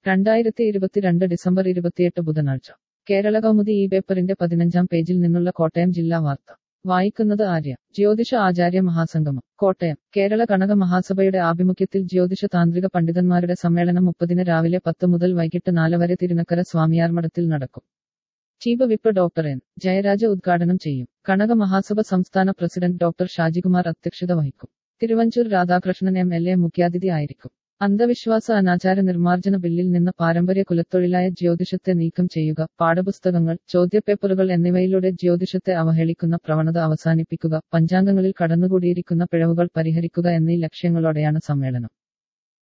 രണ്ടായിരത്തി ഇരുപത്തിരണ്ട് ഡിസംബർ ഇരുപത്തിയെട്ട് ബുധനാഴ്ച കേരള കൗമുദി ഈ പേപ്പറിന്റെ പതിനഞ്ചാം പേജിൽ നിന്നുള്ള കോട്ടയം ജില്ലാ വാർത്ത വായിക്കുന്നത് ആര്യ ജ്യോതിഷ ആചാര്യ മഹാസംഗമം കോട്ടയം കേരള കണക മഹാസഭയുടെ ആഭിമുഖ്യത്തിൽ ജ്യോതിഷ താന്ത്രിക പണ്ഡിതന്മാരുടെ സമ്മേളനം മുപ്പതിന് രാവിലെ പത്ത് മുതൽ വൈകിട്ട് നാല് വരെ തിരുനക്കര സ്വാമിയാർ മഠത്തിൽ നടക്കും chief whip doctor N Jayaraj ഉദ്ഘാടനം ചെയ്യും കണക മഹാസഭ സംസ്ഥാന പ്രസിഡന്റ് ഡോക്ടർ ഷാജികുമാർ അധ്യക്ഷത വഹിക്കും Thiruvanchoor Radhakrishnan M L A മുഖ്യാതിഥി ആയിരിക്കും അന്ധവിശ്വാസ അനാചാര നിർമ്മാർജ്ജന ബില്ലിൽ നിന്ന് പാരമ്പര്യ കുലത്തൊഴിലായ ജ്യോതിഷത്തെ നീക്കം ചെയ്യുക പാഠപുസ്തകങ്ങൾ ചോദ്യപേപ്പറുകൾ എന്നിവയിലൂടെ ജ്യോതിഷത്തെ അവഹേളിക്കുന്ന പ്രവണത അവസാനിപ്പിക്കുക പഞ്ചാംഗങ്ങളിൽ കടന്നുകൂടിയിരിക്കുന്ന പിഴവുകൾ പരിഹരിക്കുക എന്നീ ലക്ഷ്യങ്ങളോടെയാണ് സമ്മേളനം